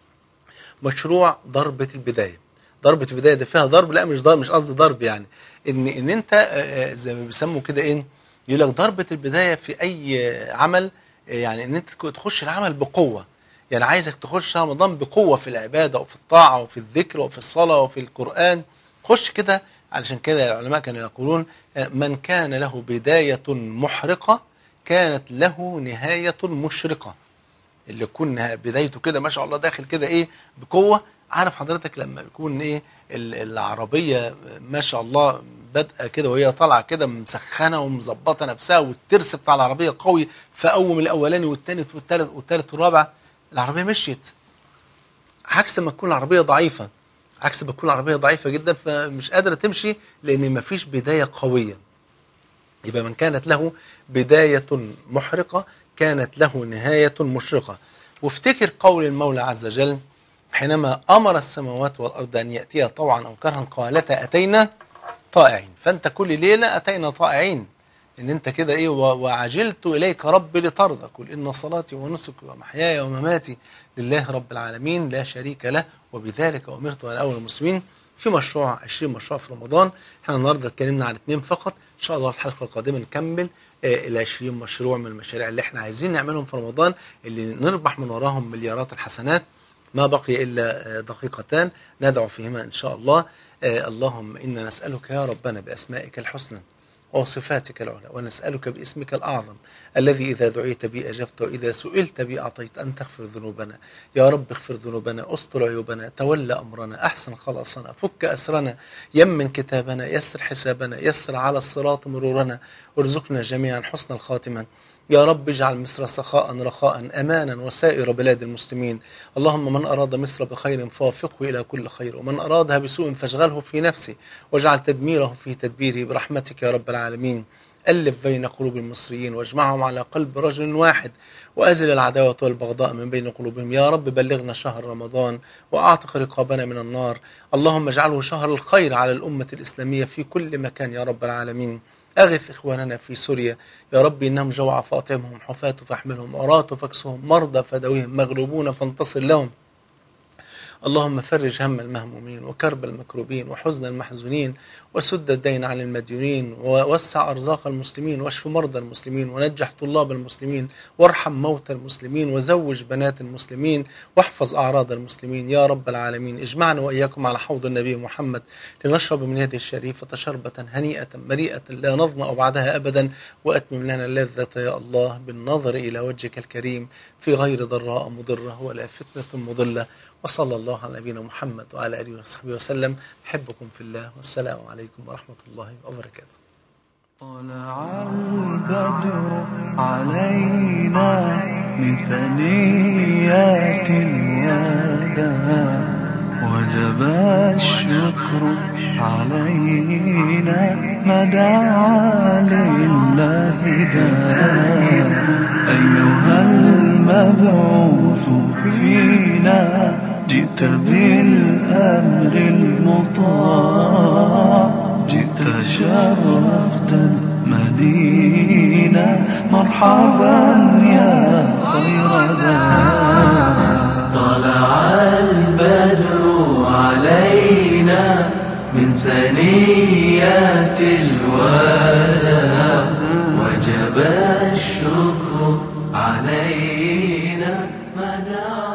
مشروع ضربه البدايه ضربه البدايه ده فيها ضرب لا مش ضرب مش قصدي ضرب يعني ان ان انت آه، آه، زي ما بيسموا كده ايه يقول لك ضربه البدايه في اي عمل آه، يعني ان انت تخش العمل بقوه يعني عايزك تخش رمضان بقوه في العباده وفي الطاعه وفي الذكر وفي الصلاه وفي القران خش كده علشان كده العلماء كانوا يقولون آه، من كان له بدايه محرقه كانت له نهايه مشرقه اللي يكون بدايته كده ما شاء الله داخل كده ايه بقوه عارف حضرتك لما يكون ايه ال- العربيه ما شاء الله بادئه كده وهي طالعه كده مسخنه ومظبطه نفسها والترس بتاع العربيه قوي فقوم الاولاني والثاني والثالث والثالث والرابع العربيه مشيت عكس ما تكون العربيه ضعيفه عكس ما تكون العربيه ضعيفه جدا فمش قادره تمشي لان ما فيش بدايه قويه يبقى من كانت له بداية محرقة كانت له نهاية مشرقة وافتكر قول المولى عز وجل حينما أمر السماوات والأرض أن يأتيها طوعا أو كرها قالتا أتينا طائعين فأنت كل ليلة أتينا طائعين إن أنت كده إيه و- وعجلت إليك ربي لترضى قل إن صلاتي ونسكي ومحياي ومماتي لله رب العالمين لا شريك له وبذلك أمرت وأنا أول المسلمين في مشروع 20 مشروع في رمضان احنا النهارده اتكلمنا عن اثنين فقط ان شاء الله الحلقه القادمه نكمل ال 20 مشروع من المشاريع اللي احنا عايزين نعملهم في رمضان اللي نربح من وراهم مليارات الحسنات ما بقي الا آه، دقيقتان ندعو فيهما ان شاء الله آه، اللهم انا نسالك يا ربنا باسمائك الحسنى وصفاتك العلى ونسألك باسمك الأعظم الذي إذا دعيت به أجبت وإذا سئلت به أعطيت أن تغفر ذنوبنا يا رب اغفر ذنوبنا استر عيوبنا تولى أمرنا أحسن خلاصنا فك أسرنا يمن كتابنا يسر حسابنا يسر على الصراط مرورنا وارزقنا جميعا حسن الخاتمة يا رب اجعل مصر سخاء رخاء امانا وسائر بلاد المسلمين اللهم من اراد مصر بخير فوفقه الى كل خير ومن ارادها بسوء فاشغله في نفسه واجعل تدميره في تدبيره برحمتك يا رب العالمين ألف بين قلوب المصريين واجمعهم على قلب رجل واحد وأزل العداوة والبغضاء من بين قلوبهم يا رب بلغنا شهر رمضان وأعتق رقابنا من النار اللهم اجعله شهر الخير على الأمة الإسلامية في كل مكان يا رب العالمين أغث إخواننا في سوريا يا رب إنهم جوع فاطمهم حفاة فاحملهم عراة فاكسهم مرضى فدويهم مغلوبون فانتصر لهم اللهم فرج هم المهمومين وكرب المكروبين وحزن المحزونين وسد الدين عن المديونين ووسع أرزاق المسلمين واشف مرضى المسلمين ونجح طلاب المسلمين وارحم موتى المسلمين وزوج بنات المسلمين واحفظ أعراض المسلمين يا رب العالمين اجمعنا وإياكم على حوض النبي محمد لنشرب من يده الشريفة شربة هنيئة مريئة لا نظمأ بعدها أبدا وأتمم لنا اللذة يا الله بالنظر إلى وجهك الكريم في غير ضراء مضرة ولا فتنة مضلة وصلى الله على نبينا محمد وعلى آله وصحبه وسلم أحبكم في الله والسلام عليكم ورحمة الله وبركاته طلع البدر علينا من ثنيات الوداع وجب الشكر علينا ما دعا لله داع أيها المبعوث فينا جئت بالأمر المطاع جئت شرفت المدينة مرحبا يا خير داع طلع البدر علينا من ثنيات الوداع وجب الشكر علينا ما دعا